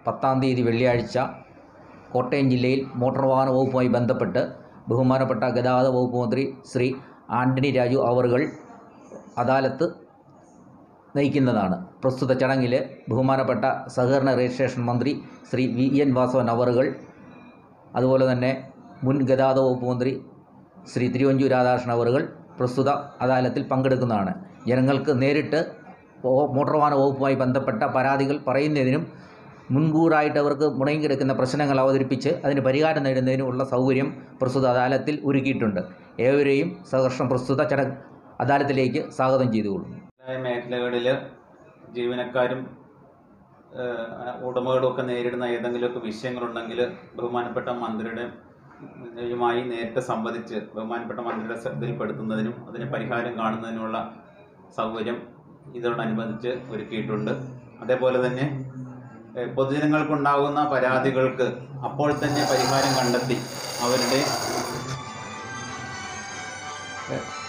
പത്താം തീയതി വെള്ളിയാഴ്ച കോട്ടയം ജില്ലയിൽ മോട്ടോർ വാഹന വകുപ്പുമായി ബന്ധപ്പെട്ട് ബഹുമാനപ്പെട്ട ഗതാഗത വകുപ്പ് മന്ത്രി ശ്രീ ആന്റണി രാജു അവറുകൾ അദാലത്ത് നയിക്കുന്നതാണ് പ്രസ്തുത ചടങ്ങിൽ ബഹുമാനപ്പെട്ട സഹകരണ രജിസ്ട്രേഷൻ മന്ത്രി ശ്രീ വി എൻ വാസവൻ അവറുകൾ അതുപോലെ തന്നെ മുൻ ഗതാഗത വകുപ്പ് മന്ത്രി ശ്രീ തിരുവഞ്ചൂർ രാധാകൃഷ്ണൻ അവറുകൾ പ്രസ്തുത അദാലത്തിൽ പങ്കെടുക്കുന്നതാണ് ജനങ്ങൾക്ക് നേരിട്ട് ഓ- മോട്ടോർ വാഹന വകുപ്പുമായി ബന്ധപ്പെട്ട പരാതികൾ പറയുന്നതിനും മുൻകൂറായിട്ട് അവർക്ക് മുടങ്ങി കിടക്കുന്ന പ്രശ്നങ്ങൾ അവതരിപ്പിച്ച് അതിന് പരിഹാരം നേടുന്നതിനുമുള്ള സൗകര്യം പ്രസ്തുത അദാലത്തിൽ ഒരുക്കിയിട്ടുണ്ട് ഏവരെയും സഹർഷം പ്രസ്തുത ചടങ്ങ് അദാലത്തിലേക്ക് സ്വാഗതം ചെയ്തുകൊള്ളുന്നു വ്യവസായ മേഖലകളിൽ ജീവനക്കാരും ഏഹ്, ഉടമകളും ഒക്കെ നേരിടുന്ന ഏതെങ്കിലുമൊക്കെ വിഷയങ്ങളുണ്ടെങ്കിൽ ബഹുമാനപ്പെട്ട മന്ത്രിയുടെ യുമായി നേരിട്ട് സംവദിച്ച് ബഹുമാനപ്പെട്ട മന്ത്രിയുടെ ശ്രദ്ധയിൽപ്പെടുത്തുന്നതിനും അതിന് പരിഹാരം കാണുന്നതിനുമുള്ള സൗകര്യം ഇതോടനുബന്ധിച്ച് ഒരുക്കിയിട്ടുണ്ട് അതേപോലെ തന്നെ ഏഹ്, പൊതുജനങ്ങൾക്കുണ്ടാകുന്ന പരാതികൾക്ക് അപ്പോൾ തന്നെ പരിഹാരം കണ്ടെത്തി അവരുടെ ഏഹ്,